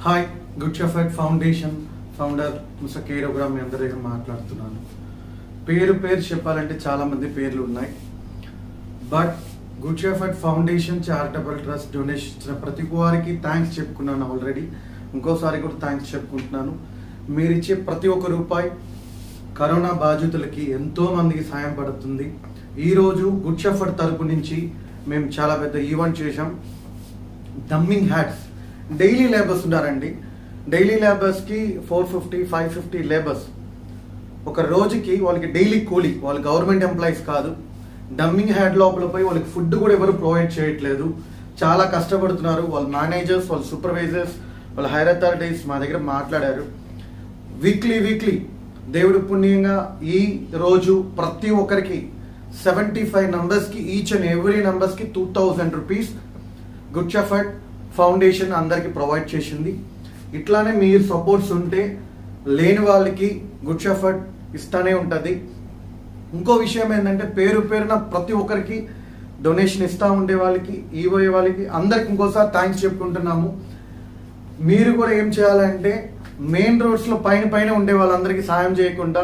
hi Good Shepherd Foundation founder mister కేరోగ్రామ్ మీ అందరి దగ్గర మాట్లాడుతున్నాను పేరు పేరు చెప్పాలంటే చాలా మంది పేర్లు ఉన్నాయి but Good Shepherd Foundation charitable trust donation ఇచ్చిన ప్రతి వారికి థ్యాంక్స్ చెప్పుకున్నాను ఆల్రెడీ ఇంకోసారి కూడా థ్యాంక్స్ చెప్పుకుంటున్నాను మీరు ఇచ్చే ప్రతి ఒక్క రూపాయి కరోనా బాధితులకి ఎంతో మందికి సాయం పడుతుంది ఈరోజు గుడ్ షెఫర్డ్ తరపు నుంచి మేము చాలా పెద్ద ఈవెంట్ చేశాం డమ్మింగ్ హ్యాట్స్ డైలీ లేబర్స్ ఉన్నారండి డైలీ లేబర్స్కి four fifty five fifty labours ఒక రోజుకి వాళ్ళకి డైలీ కూలీ వాళ్ళు గవర్నమెంట్ ఎంప్లాయీస్ కాదు డమ్మింగ్ హ్యాడ్ లోపల పోయి వాళ్ళకి ఫుడ్ కూడా ఎవరు ప్రొవైడ్ చేయట్లేదు చాలా కష్టపడుతున్నారు వాళ్ళ మేనేజర్స్ వాళ్ళ సూపర్వైజర్స్ వాళ్ళ హైర్ అథారిటీస్ మా దగ్గర మాట్లాడారు వీక్లీ వీక్లీ దేవుడి పుణ్యంగా ఈ రోజు ప్రతి ఒక్కరికి సెవెంటీ ఫైవ్ నంబర్స్కి ఈచ్ అండ్ ఎవ్రీ నంబర్స్కి two thousand rupees Good Shepherd Foundation అందరికి ప్రొవైడ్ చేసింది ఇట్లానే మీరు సపోర్ట్స్ ఉంటే లేని వాళ్ళకి గుడ్ షెఫర్డ్ ఇస్తానే ఉంటుంది ఇంకో విషయం ఏంటంటే పేరు పేరున ప్రతి ఒక్కరికి డొనేషన్ ఇస్తూ ఉండే వాళ్ళకి ఇవ్వే వాళ్ళకి అందరికి ఇంకోసారి థ్యాంక్స్ చెప్పుకుంటున్నాము మీరు కూడా ఏం చేయాలంటే మెయిన్ రోడ్స్లో పైన పైన ఉండే వాళ్ళందరికీ సాయం చేయకుండా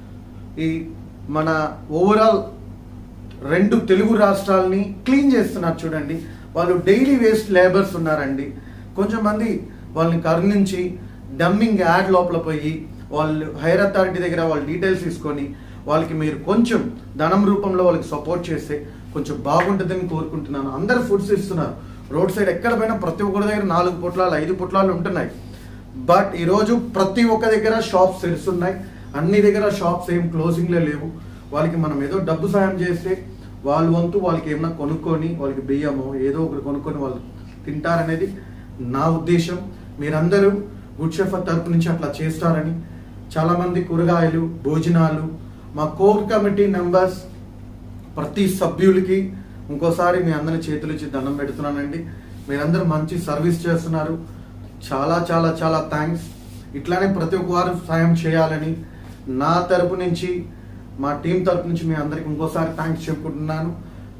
ఈ మన ఓవరాల్ రెండు తెలుగు రాష్ట్రాలని క్లీన్ చేస్తున్నారు చూడండి వాళ్ళు డైలీ వేస్ట్ లేబర్స్ ఉన్నారండి కొంచెం మంది వాళ్ళని కరుణించి డమ్మింగ్ యాడ్ లోపల పోయి వాళ్ళు హైర్ అథారిటీ దగ్గర వాళ్ళ డీటెయిల్స్ తీసుకొని వాళ్ళకి మీరు కొంచెం ధనం రూపంలో వాళ్ళకి సపోర్ట్ చేస్తే కొంచెం బాగుంటుందని కోరుకుంటున్నాను అందరు ఫుడ్స్ ఇస్తున్నారు రోడ్ సైడ్ ఎక్కడ పోయినా ప్రతి ఒక్కరి దగ్గర నాలుగు పుట్లాలు ఐదు పుట్లాలు ఉంటున్నాయి బట్ ఈరోజు ప్రతి ఒక్క దగ్గర షాప్స్ తెరుస్తున్నాయి అన్ని దగ్గర షాప్స్ ఏం క్లోజింగ్లే లేవు వాళ్ళకి మనం ఏదో డబ్బు సాయం చేస్తే వాళ్ళ వంతు వాళ్ళకి ఏమైనా కొనుక్కొని వాళ్ళకి బియ్యమో ఏదో ఒకటి కొనుక్కొని వాళ్ళు తింటారనేది నా ఉద్దేశం మీరందరూ గుడ్ షెఫ్ తరపు నుంచి అట్లా చేస్తారని చాలామంది కూరగాయలు భోజనాలు మా కోర్ కమిటీ మెంబర్స్ ప్రతి సభ్యులకి ఇంకోసారి మీ అందరి చేతులు ఇచ్చి దండం పెడుతున్నానండి మీరందరూ మంచి సర్వీస్ చేస్తున్నారు చాలా చాలా చాలా థ్యాంక్స్ ఇట్లానే ప్రతి ఒక్క వారు సాయం చేయాలని నా తరపు నుంచి మా టీం తరపు నుంచి మీ అందరికి ఇంకోసారి థ్యాంక్స్ చెప్పుకుంటున్నాను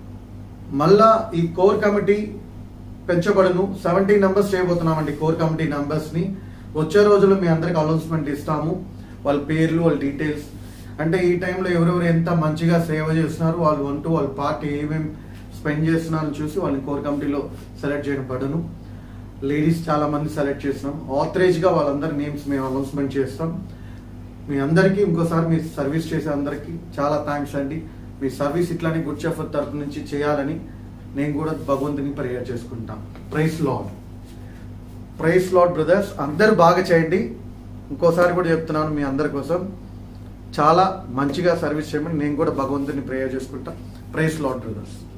మళ్ళా ఈ కోర్ కమిటీ పెంచబడును సెవెంటీ నంబర్స్ చేయబోతున్నామండి కోర్ కమిటీ నంబర్స్ని వచ్చే రోజుల్లో మీ అందరికి అనౌన్స్మెంట్ ఇస్తాము వాళ్ళ పేర్లు వాళ్ళ డీటెయిల్స్ అంటే ఈ టైంలో ఎవరెవరు ఎంత మంచిగా సేవ చేస్తున్నారు వాళ్ళు అంటూ వాళ్ళ పార్టీ ఏమేమి స్పెండ్ చేస్తున్నారని చూసి వాళ్ళని కోర్ కమిటీలో సెలెక్ట్ చేయడం పడను లేడీస్ చాలా మంది సెలెక్ట్ చేసినాం ఆథరైజ్గా వాళ్ళందరి నేమ్స్ మేము అనౌన్స్మెంట్ చేస్తాం మీ అందరికీ ఇంకోసారి మీ సర్వీస్ చేసే అందరికీ చాలా థ్యాంక్స్ అండి మీ సర్వీస్ ఇట్లానే గుడ్ షెఫర్ తరఫు నుంచి చేయాలని నేను కూడా భగవంతుని ప్రేయర్ చేసుకుంటాం praise Lord praise Lord brothers అందరు బాగా చేయండి ఇంకోసారి కూడా చెప్తున్నాను మీ అందరి కోసం చాలా మంచిగా సర్వీస్ చేయమని నేను కూడా భగవంతుని ప్రేయర్ చేసుకుంటా ప్రైస్ లాడ్ బ్రదర్స్